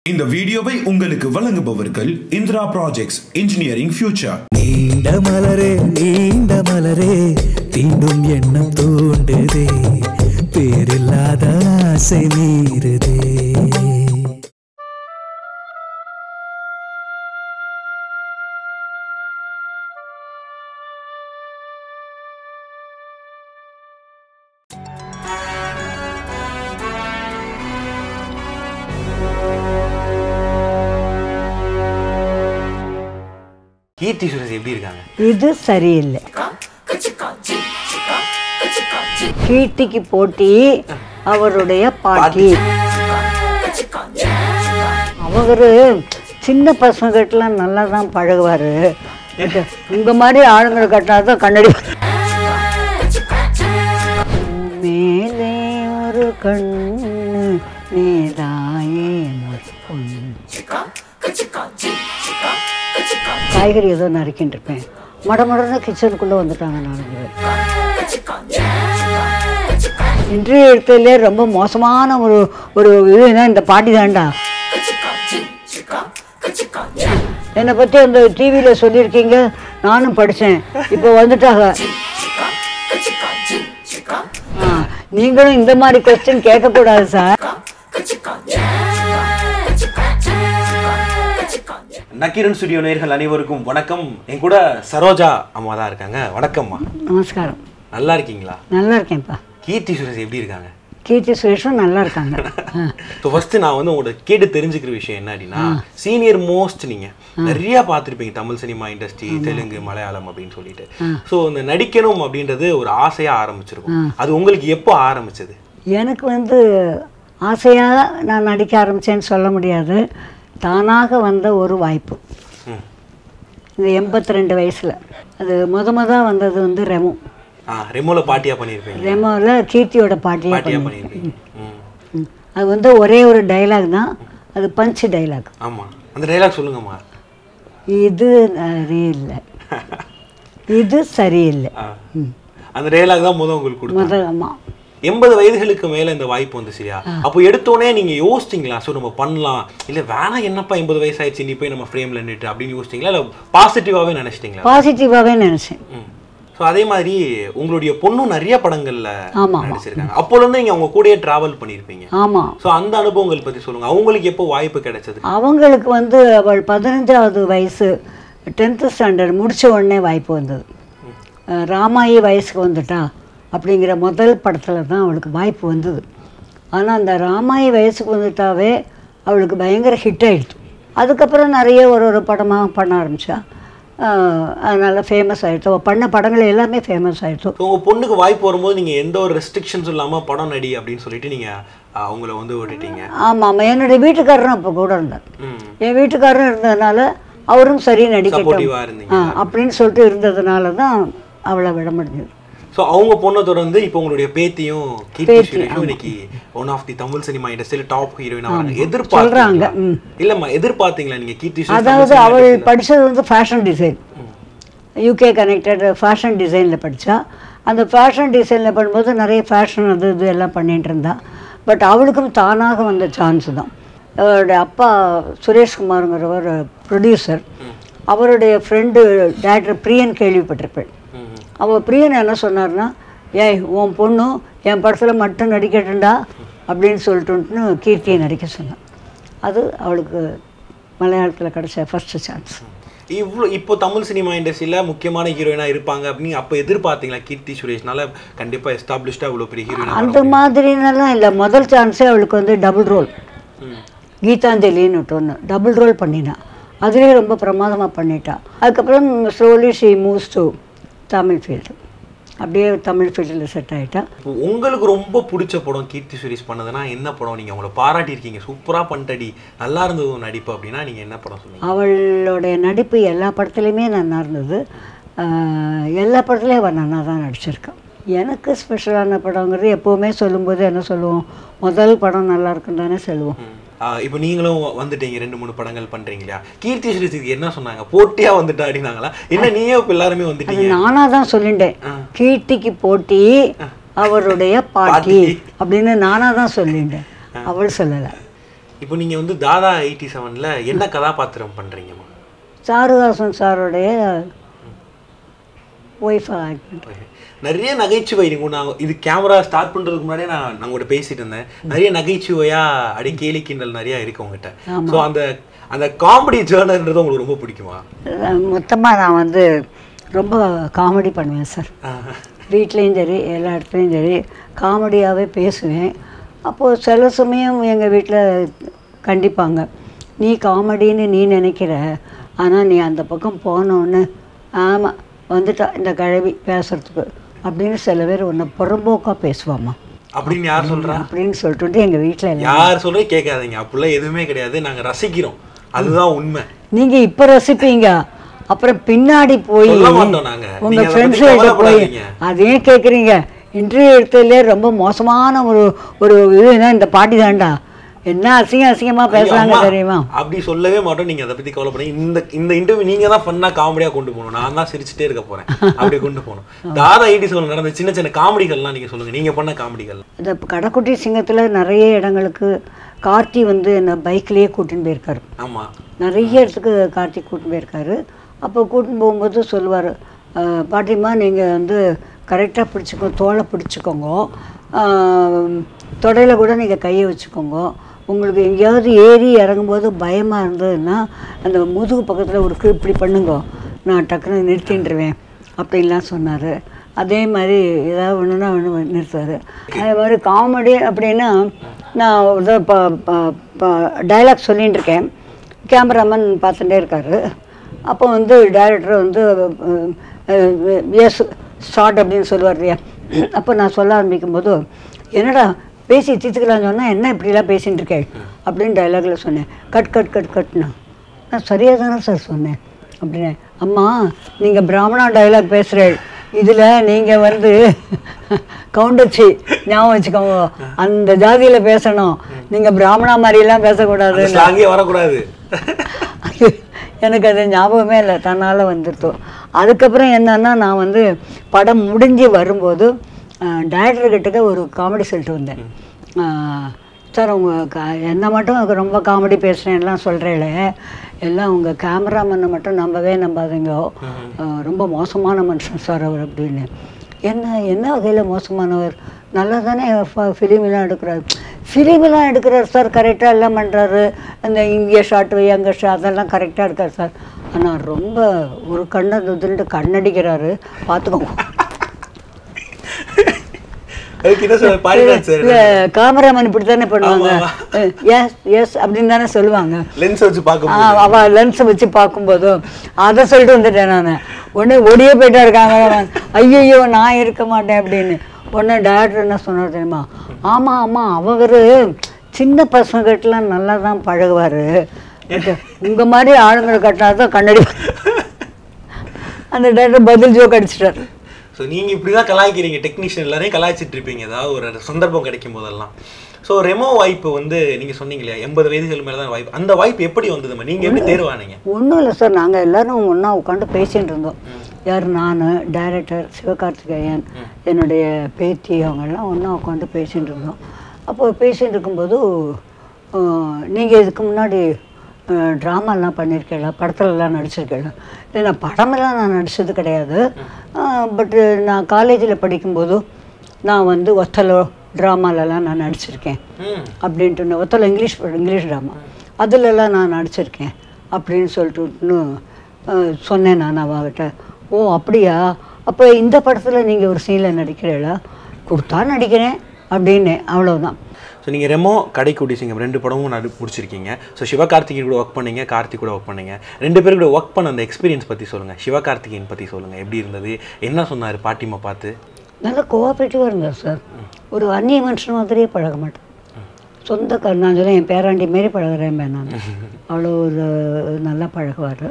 இந்த வீடியோவை உங்களுக்கு வழங்குபவர்கள் இந்திரா ப்ராஜெக்ட்ஸ் இன்ஜினியரிங் ஃபியூச்சர் நீண்ட மலரே நீண்ட மலரே தீண்டும் எண்ணம் தூண்டுதே பேரில்லாத ஆசை மீறுதே கீர்த்தி சுரேஷ் எப்படி இருக்காங்க இது சரியில்லை கீர்த்திக்கு போட்டி அவருடைய பாட்டி அவரு சின்ன பசங்ககிட்டலாம் நல்லா தான் பழகுவாரு உங்க மாதிரி ஆளுங்களை கட்டினாதான் கண்ணடி மேலே ஒரு கண்ணு நீதாயே ஒரு பொண்ணு காய்கறி ஏதோ நறுக்கிட்டு இருப்பேன் மடமடன்னு கிச்சனுக்குள்ளே வந்துட்டாங்க நாலஞ்சு பேர் இன்டர்வியூ எடுத்ததுலே ரொம்ப மோசமான ஒரு ஒரு இதுனா இந்த பாட்டி தான்டா என்னை பற்றி அந்த டிவியில் சொல்லியிருக்கீங்க நானும் படித்தேன் இப்போ வந்துட்டாங்க ஆ, நீங்களும் இந்த மாதிரி கொஸ்டின் கேட்கக்கூடாது சார் நக்கீரன் ஸ்டுடியோ நேயர்கள் அனைவருக்கும் வணக்கம் என் கூட சரோஜா அம்மா தான் இருக்காங்க வணக்கம்மா நமஸ்காரம் நல்லா இருக்கீங்களா நல்லா இருக்கேன்ப்பா கீர்த்தி சுரேஷ் எப்படி இருக்காங்க கீர்த்தி சுரேஷும் நல்லா இருக்காங்க ஆ. ஸோ ஃபர்ஸ்ட் நான் வந்து உங்களோட கேட்டு தெரிஞ்சுக்கிற விஷயம் என்ன அப்படின்னா சீனியர் மோஸ்ட் நீங்க நிறைய பார்த்துருப்பீங்க தமிழ் சினிமா இண்டஸ்ட்ரி தெலுங்கு மலையாளம் அப்படின்னு சொல்லிட்டு ஸோ இந்த நடிக்கணும் அப்படின்றது ஒரு ஆசையா ஆரம்பிச்சிருக்கும் அது உங்களுக்கு எப்போ ஆரம்பிச்சது எனக்கு வந்து ஆசையாக நான் நடிக்க ஆரம்பித்தேன்னு சொல்ல முடியாது தானாக வந்த ஒரு வாய்ப்பு ம். இந்த எண்பத்தி ரெண்டு வயசில் அது முத முத வந்தது வந்து ரெமோ ஆ ரெமோல பாட்டியா பண்ணியிருப்பீங்க ரெமோவில் கீர்த்தியோட பாட்டியாக பாட்டியா பண்ணி பண்ணியிருப்பீங்க ம் ம். அது வந்து ஒரே ஒரு டைலாக் தான் அது பஞ்ச் டைலாக் ஆமா அந்த டைலாக் சொல்லுங்கம்மா இது சரியில்லை இது சரியில்லை ஆ. அந்த டைலாக் தான் முதல் உங்களுக்கு கொடுத்தாங்க முதல் அம்மா எண்பது வயதுகளுக்கு மேல இந்த வாய்ப்பு வந்து சரியா அப்போ எடுத்தோடனே நீங்க யோசிச்சிங்களா சோ நம்ம பண்ணலாம் இல்ல வேணாம் என்னப்பா எண்பது வயசு ஆயிடுச்சு நீ போய் நம்ம ஃப்ரேம்ல நின்று அப்படின்னு யோசிச்சிங்களா இல்ல பாசிட்டிவாவே நினைச்சிட்டீங்களா பாசிட்டிவாகவே நினச்சேன் ஸோ அதே மாதிரி உங்களுடைய பொண்ணும் நிறைய படங்கள்ல ஆமா, ஆமா. நடிச்சிருக்காங்க அப்போல இருந்து நீங்க அவங்க கூடயே டிராவல் பண்ணியிருப்பீங்க ஆமாம் ஸோ அந்த அனுபவங்கள் பத்தி சொல்லுங்க அவங்களுக்கு எப்போ வாய்ப்பு கிடைச்சது அவங்களுக்கு வந்து அவள் பதினஞ்சாவது வயசு டென்த்து ஸ்டாண்டர்ட் முடிச்ச உடனே வாய்ப்பு வந்தது அஹ் ராமாயி வயசுக்கு வந்துட்டா அப்படிங்கிற முதல் படத்தில் தான் அவளுக்கு வாய்ப்பு வந்தது ஆனால் அந்த ராமாயி வயசுக்கு வந்துட்டாவே அவளுக்கு பயங்கர ஹிட் ஆயிடுச்சு அதுக்கப்புறம் நிறைய ஒரு ஒரு படமாக பண்ண ஆரம்பித்தா அதனால் ஃபேமஸ் ஆயிடுச்சு அவள் பண்ண படங்கள் எல்லாமே ஃபேமஸ் ஆயிடுச்சு ஸோ உங்க பொண்ணுக்கு வாய்ப்பு வரும்போது நீங்க எந்த ஒரு ரெஸ்ட்ரிக்ஷன்ஸும் இல்லாம படம் நடி அப்படின்னு சொல்லிட்டு நீங்க அஹ், அவங்கள வந்து விட்டுட்டீங்க ஆமாம் ஆமாம் என்னுடைய வீட்டுக்காரரும் அப்போ கூட இருந்தார் ம் என் வீட்டுக்காரரும் இருந்ததுனால அவரும் சரி நடிக்கட்டும் சப்போர்ட்டிவா இருந்தீங்க ஆ, அப்படின்னு சொல்லிட்டு இருந்ததுனால தான் அவளை விட முடிஞ்சது ஸோ அவங்க பொண்ணை தொடர்ந்து இப்போ உங்களுடைய பேத்தியும் கீர்த்தி சுரேஷும் இன்னைக்கு one of the Tamil cinema இண்டஸ்ட்ரியில் டாப் ஹீரோயினா வராங்க சொல்றாங்க, எதிர்பார்த்தீங்களா ம். இல்லம்மா எதிர்பார்த்தீங்களா நீங்க கீர்த்தி சுரேஷ் அதாவது தமிழ் அவள் cinema படித்தது வந்து fashion design UK connected fashion டிசைனில் படித்தா அந்த ஃபேஷன் டிசைனில் பண்ணும்போது நிறைய ஃபேஷன் அது இது எல்லாம் பண்ணிட்டு இருந்தா பட் அவளுக்கும் தானாக வந்த சான்ஸ் தான் அவருடைய அப்பா சுரேஷ்குமாருங்கிறவர் ப்ரொடியூசர் அவருடைய ஃப்ரெண்டு டேரக்டர் பிரியன் கேள்விப்பட்டிருப்பேன் ம், ம். அவள் பிரியன் என்ன சொன்னார்னா ஏய் உன் பொண்ணு என் படத்தில் மட்டும் நடிக்கட்டும்டா அப்படின்னு சொல்லிட்டுன்னு கீர்த்தியை நடிக்க சொன்னான் அது அவளுக்கு மலையாளத்தில் கிடைச்ச ஃபஸ்ட்டு சான்ஸ் இவ்வளோ இப்போ தமிழ் சினிமா இண்டஸ்ட்ரியில் முக்கியமான ஹீரோயினா இருப்பாங்க அப்படின்னு அப்போ எதிர்பார்த்தீங்களா கீர்த்தி சுரேஷ்னால கண்டிப்பா எஸ்டாப்ளிஷ்டாக இவ்வளோ பெரிய ஹீரோயினா அந்த மாதிரினெல்லாம் இல்லை முதல் சான்ஸே அவளுக்கு வந்து டபுள் ரோல் கீதாஞ்சலின்னு ஒன்று டபுள் ரோல் பண்ணினா அதுலேயே ரொம்ப பிரமாதமாக பண்ணிட்டா அதுக்கப்புறம் slowly she moves to Tamil field அப்படியே தமிழ் ஃபீல்டில் செட் ஆகிட்டா இப்போ உங்களுக்கு ரொம்ப பிடிச்ச படம் கீர்த்தி சுரேஷ் பண்ணதுன்னா என்ன படம் நீங்க அவங்கள பாராட்டியிருக்கீங்க சூப்பரா பண்ணிட்டடி நல்லா இருந்தது உன் நடிப்பு அப்படின்னா நீங்க என்ன படம் சொன்னீங்க அவளுடைய நடிப்பு எல்லா படத்துலையுமே நல்லா இருந்தது ஆஹ் எல்லா படத்துலையும் அவள் நல்லா தான் நடிச்சிருக்கான் எனக்கு ஸ்பெஷலான படங்கிறது எப்போவுமே சொல்லும்போது என்ன சொல்லுவோம் முதல் படம் நல்லா இருக்குன்னு தானே சொல்லுவோம் ம். ஆஹ் இப்போ நீங்களும் வந்துட்டீங்க ரெண்டு மூணு படங்கள் பண்றீங்க இல்லையா கீர்த்தி சுரேஷுக்கு என்ன சொன்னாங்க போட்டியா வந்துட்டா அப்படின்னாங்களா என்ன நீயே இப்போ எல்லாருமே அது வந்துட்டீங்க நானாக தான் சொல்லிட்டேன் கீர்த்திக்கு போட்டி அவருடைய பாட்டி அப்படின்னு நானாக தான் சொல்லிட்டேன் அவள் சொல்லலை இப்போ நீங்க வந்து தாதா எயிட்டி செவன்ல என்ன கதாபாத்திரம் பண்றீங்கம்மா சாருதாசன் சாருடைய ஒய்ஃபாக ஆக்ட் பண்ணுறேன் நிறைய நகைச்சுவை நீங்க நான் இது கேமரா ஸ்டார்ட் பண்றதுக்கு முன்னாடியே நான் நான் உங்கள்கிட்ட பேசிட்டு இருந்தேன் நிறைய நகைச்சுவையா அடி கேலி கிண்டல் நிறைய இருக்கு உங்ககிட்ட ஸோ அந்த அந்த காமெடி ஜேர்னர்ன்றது உங்களுக்கு ரொம்ப பிடிக்குமா மொத்தமாக நான் வந்து ரொம்ப காமெடி பண்ணுவேன் சார் வீட்லேயும் சரி எல்லா இடத்துலையும் சரி காமெடியாகவே பேசுவேன் அப்போது சில சமயம் எங்கள் வீட்டில் கண்டிப்பாங்க நீ காமெடின்னு நீ நினைக்கிற ஆனால் நீ அந்த பக்கம் போனோன்னு ஆமாம் வந்துட்டா இந்த கழவி பேசுறதுக்கு அப்படின்னு சில பேர் உன்னை புறம்போக்காக பேசுவாம்மா அப்படின்னு யார் சொல்றா அப்படின்னு சொல்லிட்டு எங்கள் வீட்டில் எல்லாம் யார் சொல்றே கேட்காதீங்க அப்படிலாம் எதுவுமே கிடையாது நாங்க ரசிக்கிறோம் அதுதான் உண்மை நீங்கள் இப்போ ரசிப்பீங்க அப்புறம் பின்னாடி போய் சொல்ல மாட்டோம் நாங்க. உங்க நீங்க அதை ஃப்ரெண்ட்ஸ் பத்தி கிட்ட போய் கவலைப்படாதீங்க. அதையும் கேட்குறீங்க இன்டர்வியூ எடுத்ததுலேயே ரொம்ப மோசமான ஒரு ஒரு இதுனா இந்த பாட்டி தான்டா என்ன அசிங்க அசிங்கமா பேசுறாங்க அம்மா, தெரியுமா அப்படி சொல்லவே மாட்டோம் நீங்க அதை பத்தி கவலைப்படுங்க இந்த இந்த இன்டர்வியூ நீங்க தான் ஃபன்னா காமெடியா கொண்டு போகணும் நான் தான் சிரிச்சுட்டே இருக்க போறேன் அப்படி கொண்டு போகணும் தாதா எயிட்டி செவன் நடந்த சின்ன சின்ன காமெடிகள்லாம் நீங்க சொல்லுங்க நீங்க பண்ண காமெடிகள் இந்த கடைக்குட்டி சிங்கத்தில் நிறைய இடங்களுக்கு கார்த்தி வந்து என்ன பைக்லேயே கூட்டின்னு போயிருக்காரு ஆமா நிறைய இடத்துக்கு கார்த்திக் கூட்டின்னு போயிருக்காரு அப்போ கூட்டின்னு போகும்போது சொல்லுவார் பாட்டிம்மா நீங்கள் வந்து கரெக்டாக பிடிச்சிக்கோ தோலை பிடிச்சிக்கோங்க தொடையில் கூட நீங்கள் கையை வச்சுக்கோங்க உங்களுக்கு எங்கேயாவது ஏறி இறங்கும்போது பயமாக இருந்ததுன்னா அந்த முதுகு பக்கத்தில் ஒரு கிளி இப்படி பண்ணுங்க நான் டக்குன்னு நிறுத்தின்றுவேன் அப்படின்லாம் சொன்னார் அதே மாதிரி ஏதாவது ஒன்றுனா ஒன்று நிறுத்துவார் அதே மாதிரி காமெடி அப்படின்னா நான் ஒரு டைலாக் சொல்லின்னு இருக்கேன் கேமராமேன் பார்த்துட்டே இருக்காரு அப்போ வந்து டைரக்டர் வந்து எஸ் ஸ்டார்ட் அப்படின்னு சொல்லுவார் இல்லையா அப்போ நான் சொல்ல ஆரம்பிக்கும் போது என்னடா பேசி தீர்த்துக்கலாம்னு சொன்னால் என்ன இப்படிலாம் பேசின்னு இருக்கேன் அப்படின்னு டைலாகில் சொன்னேன் கட் கட் கட் கட்னா நான் சரியாக தானே சார் சொன்னேன் அப்படின்னு அம்மா நீங்கள் பிராமணா டைலாக் பேசுகிறேன் இதில் நீங்கள் வந்து கவுண்டச்சி ஞாபகம் வச்சுக்கோங்க அந்த ஜாதியில் பேசணும் நீங்கள் பிராமணா மாதிரிலாம் பேசக்கூடாது ஸ்லாங்கே வரக்கூடாது அது எனக்கு அது ஞாபகமே இல்லை தன்னால் வந்துருத்தோ அதுக்கப்புறம் என்னன்னா நான் வந்து படம் முடிஞ்சு வரும்போது டைரக்டர் கிட்டக்க ஒரு காமெடி சொல்லிட்டு வந்தேன் அஹ், சார் உங்கள் க என்ன மட்டும் ரொம்ப காமெடி பேசுகிறேன்லாம் சொல்கிறேளே எல்லாம் உங்கள் கேமராமேனை மட்டும் நம்பவே நம்பாதீங்க அஹ், ரொம்ப மோசமான மனுஷன் சார் அவர் அப்படின்னு என்ன என்ன வகையில் மோசமானவர் நல்லா தானே ஃபிலிமெலாம் எடுக்கிறாரு ஃபிலிமெலாம் எடுக்கிறார் சார் கரெக்டாக எல்லாம் பண்ணுறாரு அந்த இங்கே ஷாட் வை அங்கே ஷாட் அதெல்லாம் கரெக்டாக இருக்கார் சார் ஆனால் ரொம்ப ஒரு கண்ணை துதுன்ட்டு கண்ணடிக்கிறாரு பார்த்துக்கோங்க அதுக்கு என்ன சொல்ல பாரிநாத் சார் இல்லை காமராமன் இப்படி தானே பண்ணுவாங்க எஸ் எஸ் அப்படின்னு தானே சொல்லுவாங்க லென்ஸ் வச்சு பார்க்க ஆ, அவ லென்ஸை வச்சு பார்க்கும்போதும் அதை சொல்லிட்டு வந்துட்டேன் நான் உடனே ஒடியே போயிட்டா இருக்காங்க ஐயோ நான் இருக்க மாட்டேன் அப்படின்னு உடனே டேரக்டர் என்ன சொன்னார் தெரியுமா ஆமாம் ஆமாம் அவர் சின்ன பசங்ககிட்டலாம் நல்லா தான் பழகுவார் உங்க மாதிரி ஆளுங்களை கட்டினா தான் கண்ணடி அந்த டேரக்டர் பதில் ஜோக் அடிச்சிட்டார் ஸோ நீங்கள் இப்படி தான் கலாய்க்கிறீங்க டெக்னீஷியன் எல்லாரையும் கலாய்ச்சிட்டு இருப்பீங்க ஏதாவது ஒரு சந்தர்ப்பம் கிடைக்கும் போதெல்லாம் ஸோ ரெமோ வாய்ப்பு வந்து நீங்கள் சொன்னீங்க இல்லையா எண்பது வயதுகள் மேலே தான் வாய்ப்பு அந்த வாய்ப்பு எப்படி வந்ததுமா நீங்கள் எப்படி தேர்வானீங்க ஒன்றும் இல்லை சார் நாங்கள் எல்லாரும் ஒன்றா உட்காந்து பேசிட்டு இருந்தோம் யார் நான் டைரக்டர் சிவகார்த்திகேயன் என்னுடைய பேத்தி அவங்கெல்லாம் ஒன்றா உட்காந்து பேசிட்டு இருந்தோம் அப்போ பேசிட்டு இருக்கும்போது நீங்கள் இதுக்கு முன்னாடி ட்ராமாலாம் பண்ணியிருக்கேன் படத்துலலாம் நடிச்சிருக்கேன் இல்லை நான் படமெல்லாம் நான் நடித்தது கிடையாது பட்டு நான் காலேஜில் படிக்கும்போது நான் வந்து ஒத்தலோ ட்ராமாலலாம் நான் நடிச்சிருக்கேன் ம் அப்படின்ட்டு ஒத்தல இங்கிலீஷ் இங்கிலீஷ் ட்ராமா அதிலெல்லாம் நான் நடிச்சிருக்கேன் அப்படின்னு சொல்லிட்டு இன்னும், அஹ், சொன்னேன் நான் அவகிட்ட ஓ அப்படியா அப்போ இந்த படத்தில் நீங்கள் ஒரு சீனில் நடிக்கிறீங்களா கொடுத்தா நடிக்கிறேன் அப்படின்னேன் அவ்வளவுதான் ஸோ நீங்கள் ரெமோ கடைக்குடி சிங்கம் ரெண்டு படமும் நடி முடிச்சிருக்கீங்க ஸோ சிவகார்த்திகேயன் கூட ஒர்க் பண்ணீங்க கார்த்திக் கூட ஒர்க் பண்ணீங்க ரெண்டு பேரும் கூட ஒர்க் பண்ண அந்த எக்ஸ்பீரியன்ஸ் பற்றி சொல்லுங்கள் சிவகார்த்திகேயன் பற்றி சொல்லுங்கள் எப்படி இருந்தது என்ன சொன்னார் பாட்டிமா பார்த்து நல்லா கோஆப்ரேட்டிவாக இருந்தார் சார் ஒரு அந்நிய மனுஷன் மாதிரியே பழக மாட்டேன் சொந்த க நான் சொல்ல என் பேராண்டி மாரி பழகுறேன் நான் அவ்வளோ ஒரு நல்லா பழகுவார்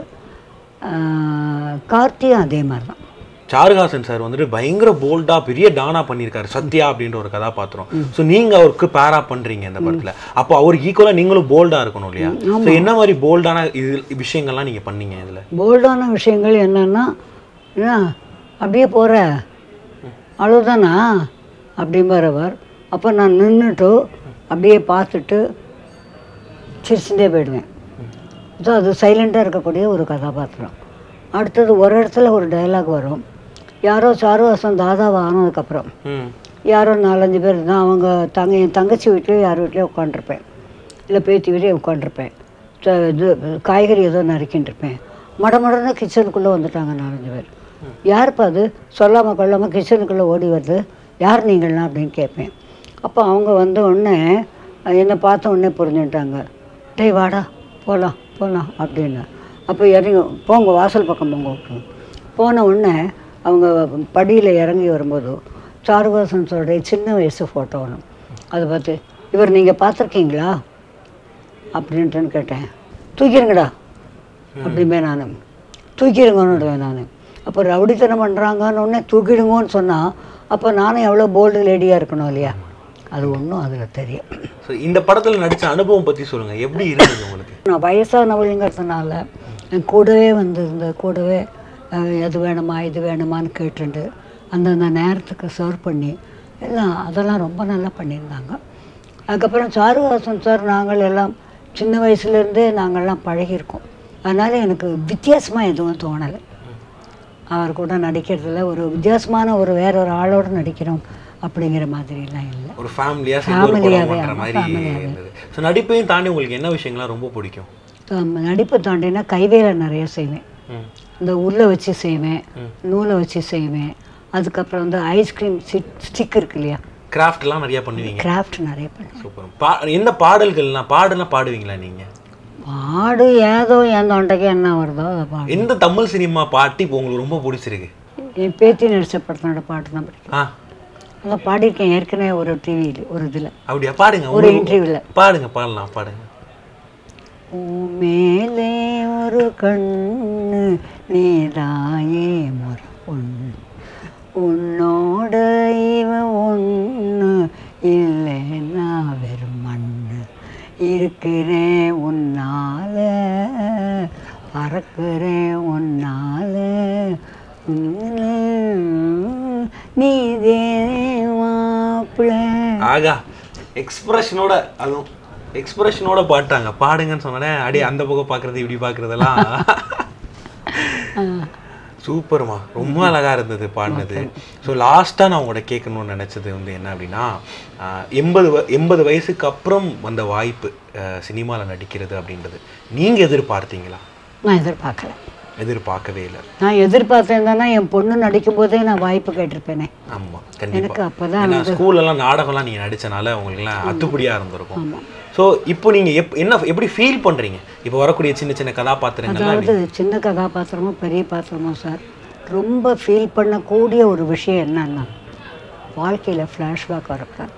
கார்த்தியும் அதே மாதிரி தான் சாருஹாசன் சார் வந்துட்டு பயங்கர போல்டா பெரிய டானா பண்ணியிருக்காரு சத்யா அப்படின்ற ஒரு கதாபாத்திரம் ஸோ நீங்க அவருக்கு பேரா பண்றீங்க இந்த படத்துல அப்போ அவருக்கு ஈக்குவலா நீங்களும் போல்டா இருக்கணும் இல்லையா ஸோ என்ன மாதிரி போல்டான இது விஷயங்கள்லாம் நீங்க பண்ணீங்க இதுல போல்டான விஷயங்கள் என்னன்னா என்ன அப்படியே போகிற அவ்வளோதானா அப்படிம்பார் அவர் அப்போ நான் நின்றுட்டு அப்படியே பார்த்துட்டு சிரிச்சுட்டே போயிடுவேன் ஸோ அது சைலண்ட்டாக இருக்கக்கூடிய ஒரு கதாபாத்திரம் அடுத்தது ஒரு இடத்துல ஒரு டயலாக் வரும் யாரோ சாருவாசம் தாதாவை ஆனதுக்கப்புறம் ம் யாரோ நாலஞ்சு பேர் இருந்தால் அவங்க தங்க என் தங்கச்சி வீட்லேயோ யார் வீட்லேயோ உட்காண்ட்ருப்பேன் இல்லை பேத்தி வீட்லேயே உட்காண்ட்ருப்பேன் ச- இது காய்கறி ஏதோ நறுக்கின்னு இருப்பேன் மடமடன்னு கிச்சனுக்குள்ளே வந்துட்டாங்க நாலஞ்சு பேர் யாருப்பா அது சொல்லாமல் கொள்ளாமல் கிச்சனுக்குள்ளே ஓடி வருது யார் நீங்களாம் அப்படின்னு கேட்பேன் அப்போ அவங்க வந்த உடனே என்னை பார்த்த உடனே புரிஞ்சுட்டாங்க டேய் வாடா போகலாம் போகலாம் அப்படின்னு அப்போ இறங்கி போங்க வாசல் பக்கம் போங்க அப்படின்னு. போன உடனே அவங்க படியில் இறங்கி வரும்போது சாருவாசன்ஸோடைய சின்ன வயசு ஃபோட்டோ ஒன்று அதை பார்த்து இவர் நீங்கள் பார்த்துருக்கீங்களா அப்படின்ட்டுன்னு கேட்டேன் தூக்கிடுங்கடா அப்படிமே நான் தூக்கிடுங்கன்னுடுவேன் நான் அப்போ ரவுடித்தனம் பண்ணுறாங்கன்னு உடனே தூக்கிடுங்கன்னு சொன்னால் அப்போ நானும் எவ்வளோ போல்டு லேடியாக இருக்கணும் இல்லையா அது ஒன்றும் அதில் தெரியும் ஸோ இந்த படத்துல நடிச்ச அனுபவம் பத்தி சொல்லுங்க எப்படி இருந்தது உங்களுக்கு நான் வயசானவளுங்கிறதுனால என் கூடவே வந்திருந்த கூடவே அஹ், எது வேணுமா இது வேணுமான்னு கேட்டுண்டு அந்தந்த நேரத்துக்கு சர்வ் பண்ணி எல்லாம் அதெல்லாம் ரொம்ப நல்லா பண்ணியிருந்தாங்க அதுக்கப்புறம் சாருவாசன் சார் நாங்கள் எல்லாம் சின்ன வயசுலேருந்தே நாங்கள்லாம் பழகியிருக்கோம் அதனால் எனக்கு வித்தியாசமாக எதுவும் தோணலை அவர் கூட நடிக்கிறதுல ஒரு வித்தியாசமான ஒரு வேற ஒரு ஆளோடு நடிக்கிறோம் அப்படிங்கிற மாதிரிலாம் இல்லை ஒரு ஃபேமிலியா சேர்ந்து ஒரு படம் Family-யாவே, பண்ற ஆமா, மாதிரி family-யாவே. இருந்தது ஸோ நடிப்பையும் தாண்டி உங்களுக்கு என்ன விஷயங்கள்லாம் ரொம்ப பிடிக்கும் ஆமா, நடிப்பு தாண்டினா கைவேலை நிறைய செய்வேன் ம் இந்த உள்ள வச்சு செய்வேன் நூலை வச்சு செய்வேன் அதுக்கப்புறம் வந்து ஐஸ்கிரீம் ஸ்டிக் இருக்கு இல்லையா கிராஃப்ட்லாம் நிறைய பண்ணுவீங்க கிராஃப்ட் நிறைய பண்ணுவேன் சூப்பர் பா என்ன பாடல்கள்லாம் பாடலாம் பாடுவீங்களா நீங்க பாடு ஏதோ என் தொண்டைக்கு என்ன வருதோ அதை பாடு எந்த தமிழ் சினிமா பாட்டு இப்போ உங்களுக்கு ரொம்ப பிடிச்சிருக்கு என் பேத்தி நடிச்ச படத்தோட பாட்டு தான் பிடிக்கும் ஆ அதான் பாடியிருக்கேன் ஏற்கனவே ஒரு டிவியில் ஒரு இதில் அப்படியா பாடுங்க ஒரு உங்களுக்கு- இன்டர்வியூவில் பாடுங்க பாடலாம் பாடுங்க உன் மேலே ஒரு கண்ணு நீதாயே முறை பொண்ணு உன்னோட இவன் ஒன்று இல்லைன்னா வெறும் மண்ணு இருக்கிறேன் உன்னால பறக்கிறேன் உன்னால நீதே மாப்பிள்ளை ஆகா எக்ஸ்பிரஷனோட அதுவும் எக்ஸ்பிரஷனோட பாட்டாங்க பாடுங்கன்னு சொன்னோடனே அடி அந்த பக்கம் பார்க்கறது இப்படி பார்க்கறதெல்லாம் சூப்பர்மா ரொம்ப அழகா இருந்தது பாடினது ஸோ லாஸ்ட்டாக நான் உங்கள்கிட்ட கேட்கணும்னு நினச்சது வந்து என்ன அப்படின்னா ஆஹ், எண்பது வ- எண்பது வயசுக்கு அப்புறம் வந்த வாய்ப்பு சினிமாவில் நடிக்கிறது அப்படின்றது நீங்கள் எதிர்பார்த்தீங்களா நான் எதிர்பார்க்கல எதிர்பார்க்கவே இல்லை நான் எதிர்பார்த்தேன்னா என் பொண்ணு நடிக்கும் போதே நான் வாய்ப்பு கேட்டிருப்பேனே ஆமாம் எனக்கு கண்டிப்பாக அப்பதான் ஏன்னா ஸ்கூல்லலாம் நாடகம்லாம் நீங்கள் நடிச்சனால உங்களுக்குலாம் அத்துப்படியாக இருந்திருக்கும் ஸோ இப்போ நீங்கள் எப் என்ன எப்படி ஃபீல் பண்ணுறீங்க இப்போ வரக்கூடிய சின்ன சின்ன கதாபாத்திரங்கள்லாம் அதாவது சின்ன கதாபாத்திரமோ பெரிய பாத்திரமோ சார் ரொம்ப ஃபீல் பண்ணக்கூடிய ஒரு விஷயம் என்னன்னா வாழ்க்கையில் ஃப்ளாஷ்பேக் வரப்ப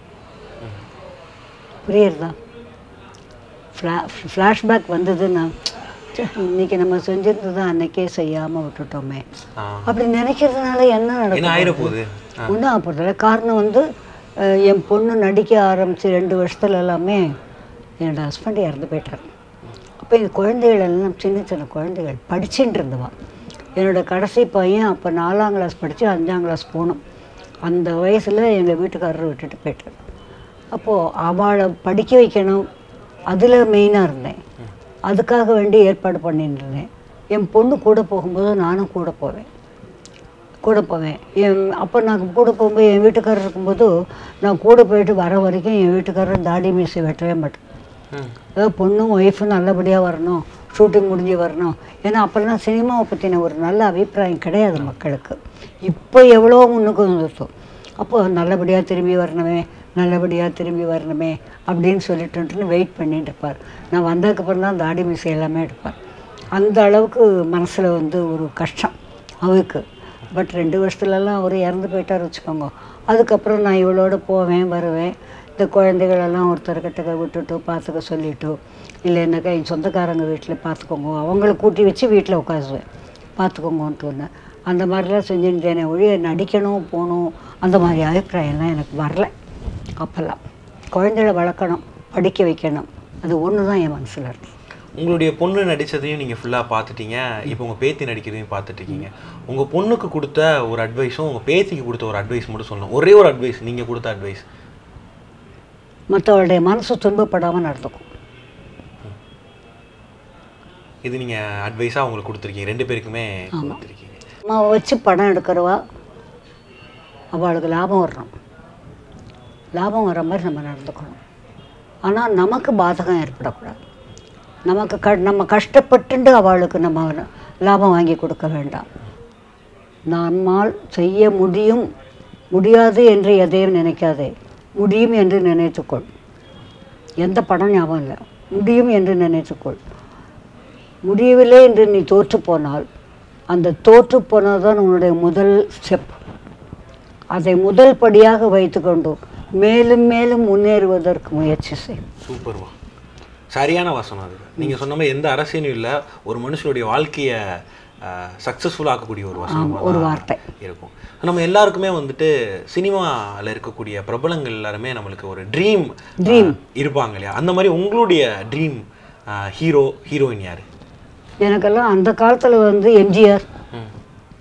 புரியுறதா ஃப்ளா ஃப்ளாஷ்பேக் வந்ததுன்னா ச்சே, இன்னைக்கு நம்ம செஞ்சிருந்தது அன்னைக்கே செய்யாமல் விட்டுட்டோமே ஆ. அப்படி நினைக்கிறதுனால என்ன என்ன நடக்கும் ஆயிட போகுது ஒன்றும் ஆகப்படுறதில்ல காரணம் வந்து அஹ், என் பொண்ணு நடிக்க ஆரம்பித்து ரெண்டு வருஷத்துல எல்லாமே என்னோட ஹஸ்பண்ட் இறந்து போயிட்டார் அப்போ இந்த குழந்தைகள் எல்லாம் சின்ன சின்ன குழந்தைகள் படிச்சுட்டு இருந்தவா என்னோட கடைசி பையன் அப்போ நாலாம் கிளாஸ் படித்து அஞ்சாம் கிளாஸ் போகணும் அந்த வயசில் எங்கள் வீட்டுக்காரர் விட்டுட்டு போயிட்டார் அப்போது அவளை படிக்க வைக்கணும் அதில் மெயினாக இருந்தேன் அதுக்காக வேண்டி ஏற்பாடு பண்ணிட்டு இருந்தேன் என் பொண்ணு கூட போகும்போது நானும் கூட போவேன் கூட போவேன் என் அப்போ நான் கூட போகும்போது என் வீட்டுக்காரர் இருக்கும்போது நான் கூட போயிட்டு வர வரைக்கும் என் வீட்டுக்காரர் தாடி மீசை வெட்டவே மாட்டேன் ம். அதாவது பொண்ணும் ஒய்ஃபும் நல்லபடியாக வரணும் ஷூட்டிங் முடிஞ்சு வரணும் ஏன்னா அப்போல்லாம் சினிமாவை பற்றின ஒரு நல்ல அபிப்பிராயம் கிடையாது மக்களுக்கு இப்போ எவ்வளோ முன்னுக்கு வந்துருத்தோம் அப்போது நல்லபடியாக திரும்பி வரணுமே நல்லபடியாக திரும்பி வரணுமே அப்படின்னு சொல்லிட்டுன்ட்டு வெயிட் பண்ணிட்டு இருப்பார் நான் வந்ததுக்கப்புறம் தான் தாடி மீசை எல்லாமே எடுப்பார் அந்த அளவுக்கு மனசில் வந்து ஒரு கஷ்டம் அவருக்கு பட் ரெண்டு வருஷத்துலலாம் அவர் இறந்து போயிட்டார் வச்சுக்கோங்க அதுக்கப்புறம் நான் இவளோட போவேன் வருவேன் இந்த குழந்தைகளெல்லாம் ஒருத்தர்கிட்ட விட்டுட்டு பார்த்துக்க சொல்லிட்டு இல்லைன்னாக்கா என் சொந்தக்காரங்க வீட்டில் பார்த்துக்கோங்க அவங்கள கூட்டி வச்சு வீட்டில் உட்காந்துவேன் பார்த்துக்கோங்கன்ட்டு ஒன்று அந்த மாதிரிலாம் செஞ்சுருந்தேனே ஒழிய நடிக்கணும் போகணும் அந்த மாதிரி அபிப்பிராயம்லாம் எனக்கு வரல அப்போல்லாம் குழந்தைகளை வளர்க்கணும் படிக்க வைக்கணும் அது ஒன்று தான் என் மனசில் இருந்தது உங்களுடைய பொண்ணு நடிச்சதையும் நீங்கள் ஃபுல்லாக பார்த்துட்டீங்க இப்போ உங்கள் பேத்தி நடிக்கிறதையும் பார்த்துட்டு இருக்கீங்க உங்கள் பொண்ணுக்கு கொடுத்த ஒரு அட்வைஸும் உங்கள் பேத்திக்கு கொடுத்த ஒரு அட்வைஸ் மட்டும் சொல்லணும் ஒரே ஒரு அட்வைஸ் நீங்கள் கொடுத்த அட்வைஸ் மற்றவளுடைய மனசு துன்பப்படாமல் நடந்துக்கும் இது நீங்க அட்வைஸா உங்களுக்கு கொடுத்துருக்கீங்க ரெண்டு பேருக்குமே கொடுத்துருக்கீங்க அம்மா வச்சு படம் எடுக்கிறவா அவளுக்கு லாபம் வரணும் லாபம் வர மாதிரி நம்ம நடந்துக்கணும் ஆனால் நமக்கு பாதகம் ஏற்படக்கூடாது நமக்கு க நம்ம கஷ்டப்பட்டுண்டு அவளுக்கு நம்ம லாபம் வாங்கி கொடுக்க வேண்டாம் நம்மால் செய்ய முடியும் முடியாது என்று எதையும் நினைக்காதே முடியும் என்று நினைத்துக்கொள் எந்த படம் ஞாபகம் இல்லை முடியும் என்று நினைத்துக்கொள் முடியவில்லை என்று நீ தோற்று போனால் அந்த தோற்று போனதுதான் உன்னுடைய முதல் ஸ்டெப் அதை முதல் படியாக வைத்துக்கொண்டு மேலும் மேலும் முன்னேறுவதற்கு முயற்சி செய் சூப்பர்மா சரியான வசனம் அது நீங்க சொன்ன மாதிரி எந்த அரசியலும் இல்ல ஒரு மனுஷனுடைய வாழ்க்கைய சக்ஸஸ்ஃபுல் ஆக்கக்கூடிய ஒரு வசனம் ஒரு வார்த்தை. இருக்கும் நம்ம எல்லாருக்குமே வந்துட்டு சினிமாவில் இருக்கக்கூடிய பிரபலங்கள் எல்லாருமே நம்மளுக்கு ஒரு ட்ரீம் ட்ரீம் இருப்பாங்க இல்லையா அந்த மாதிரி உங்களுடைய ட்ரீம் ஹீரோ ஹீரோயின் யாரு எனக்கெல்லாம் அந்த காலத்தில் வந்து எம்ஜிஆர் ம்.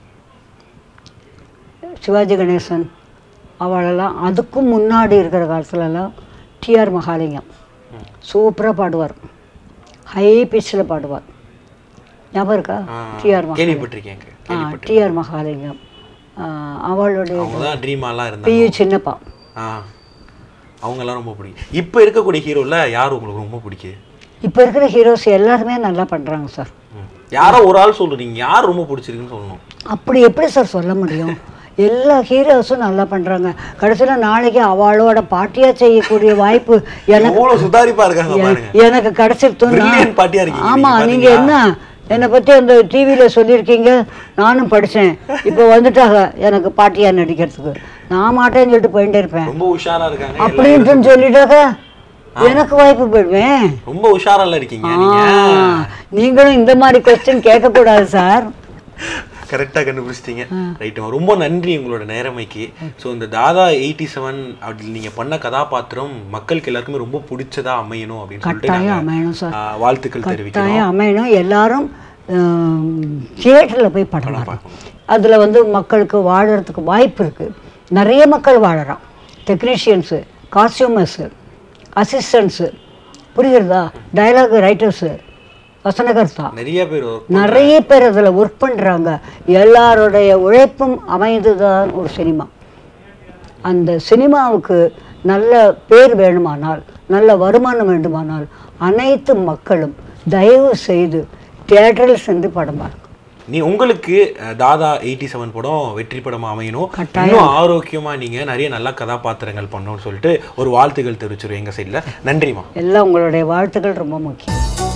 சிவாஜி கணேசன் அவளெல்லாம் அதுக்கும் முன்னாடி இருக்கிற காலத்துலலாம் டிஆர் மகாலிங்கம் சூப்பராக பாடுவார் ஹை பிச்சில் பாடுவார் ஞாபகம் இருக்கா ஆ, டிஆர் மகாலிங்கம் கேள்விப்பட்டிருக்கேன் ஆ கேள்விப்பட்டிருக்கேன் டிஆர் மகாலிங்கம் ஆ, அவளுடைய அவங்க தான் ட்ரீமாலாம் பியு இருந்தாங்க சின்னப்பா ஆ அவங்கெல்லாம் ரொம்ப பிடிக்கும் இப்போ இருக்கக்கூடிய ஹீரோல யார் உங்களுக்கு ரொம்ப பிடிக்குது இப்போ இருக்கிற ஹீரோஸ் எல்லாருமே நல்லா பண்ணுறாங்க சார் ம். யாரோ ஒரு ஆள் சொல்றீங்க யார் ரொம்ப பிடிச்சிருக்குன்னு சொல்லணும் அப்படி எப்படி சார் சொல்ல முடியும் எல்லா ஹீரோஸும் நல்லா பண்ணுறாங்க கடைசியில் நாளைக்கு அவளோட பாட்டியாக செய்யக்கூடிய வாய்ப்பு எனக்கு எவ்வளவு சுதாரிப்பா இருக்காங்க பாருங்க எனக்கு கிடைச்சிருத்தோம்னா Brilliant பாட்டியா இருக்கீங்க ஆமா நீங்க நீங்க என்ன என்னை பத்தி அந்த டிவியில சொல்லியிருக்கீங்க நானும் படிச்சேன் இப்போ வந்துட்டாங்க எனக்கு பாட்டியா நடிக்கிறதுக்கு நான் மாட்டேன்னு சொல்லிட்டு போயிட்டே இருப்பேன் ரொம்ப உஷாரா இருக்காங்க எல்லாரும். அப்படின்ட்டு சொல்லிட்டாக்க எனக்கு வாய்ப்பு போயிடுவேன் ரொம்ப உஷாரால இருக்கீங்க நீங்க ஆ, நீங்களும் இந்த மாதிரி கொஸ்டின் கேட்கக்கூடாது சார் கரெக்டா கண்டுபிடிச்சிட்டீங்க ரைட் ரொம்ப நன்றி உங்களோட நேரமைக்கு ஸோ இந்த தாதா எயிட்டி செவன் அப்படி நீங்க பண்ண கதாபாத்திரம் மக்களுக்கு எல்லாருக்குமே ரொம்ப பிடிச்சதா அமையணும் அப்படின்னு சொல்லிட்டு கட்டாயம் நாங்க, அமையணும் சார். ஆ, வாழ்த்துக்கள் தெரிவிக்கிறோம் கட்டாயம் அமையணும் எல்லாரும் தியேட்டரில் போய் படம் பார்க்கணும் அதில் வந்து மக்களுக்கு வாழறதுக்கு வாய்ப்பு இருக்குது நிறைய மக்கள் வாழறான் டெக்னீஷியன்ஸு காஸ்டியூமர்ஸு அசிஸ்டன்ஸு புரியுறதா டயலாக் ரைட்டர்ஸு வசனகர்த்தா நிறைய பேர் work நிறைய பேர் அதில் ஒர்க் பண்ணுறாங்க எல்லாருடைய உழைப்பும் அமைந்துதான் ஒரு சினிமா அந்த சினிமாவுக்கு நல்ல பேர் வேணுமானால் நல்ல வருமானம் வேண்டுமானால் அனைத்து மக்களும் தயவு செய்து தியேட்டரில் சென்று படம் பார்க்கணும் நீ உங்களுக்கு அஹ், தாதா எயிட்டி செவன் படம் வெற்றி படமா அமையணும் கட்டாயம். இன்னும் ஆரோக்கியமா நீங்க நிறைய நல்ல கதாபாத்திரங்கள் பண்ணணும்னு சொல்லிட்டு ஒரு வாழ்த்துக்கள் தெரிவிச்சிருவோம் எங்க சைடுல நன்றிமா எல்லாம் உங்களுடைய வாழ்த்துக்கள் ரொம்ப முக்கியம்